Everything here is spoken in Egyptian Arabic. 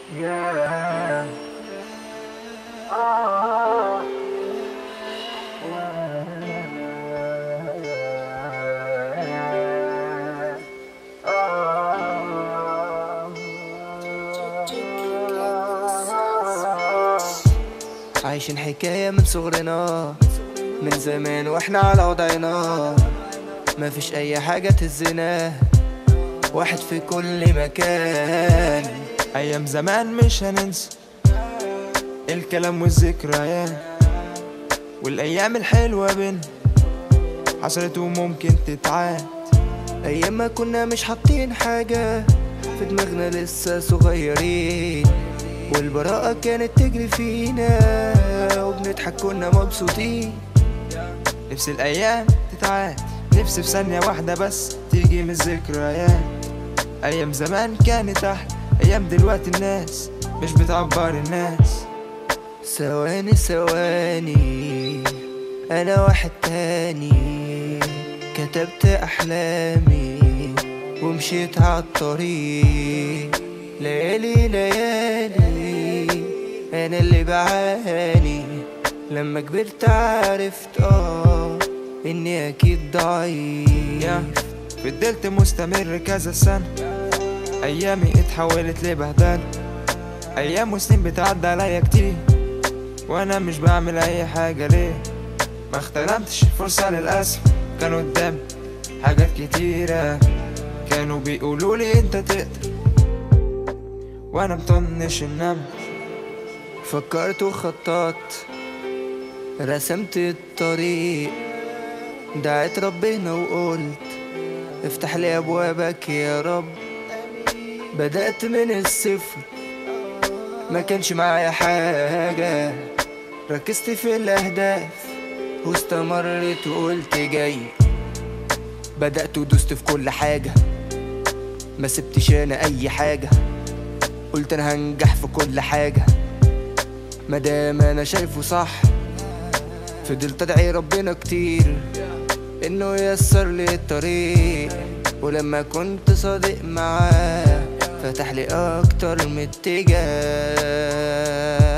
Yeah. Ah. عايشين حكاية من صغرنا من زمان واحنا على وضعنا مفيش اي حاجة تهزنا واحد في كل مكان أيام زمان مش هننسى الكلام والذكريات والأيام الحلوة بينا حصلت وممكن تتعاد ايام ما كنا مش حاطين حاجة في دماغنا لسه صغيرين والبراءة كانت تجري فينا وبنضحك كنا مبسوطين نفس الأيام تتعاد نفسي في ثانية واحدة بس تيجي من الذكريات أيام زمان كانت أحلى أيام دلوقتي الناس مش بتعبر الناس ثواني ثواني انا واحد تاني كتبت احلامي ومشيت عالطريق ليالي ليالي انا اللي بعاني لما كبرت عرفت اه اني اكيد ضعيف يا فضلت مستمر كذا سنة أيامي اتحولت لبهدلة أيام وسنين بتعدي عليا كتير وأنا مش بعمل أي حاجة ليه ما اغتنمتش الفرصة للأسف كان قدامي حاجات كتيرة كانوا بيقولوا لي انت تقدر وانا مطنش النمل فكرت وخططت رسمت الطريق دعيت ربنا وقلت افتح لي ابوابك يا رب بدأت من الصفر ما كانش معايا حاجة ركزت في الأهداف واستمرت وقلت جاي بدأت ودوست في كل حاجة ما سبتش أنا أي حاجة قلت أنا هنجح في كل حاجة مادام أنا شايفه صح فضلت أدعي ربنا كتير إنه ييسر لي الطريق ولما كنت صادق معاه فتح لي أكتر من اتجاه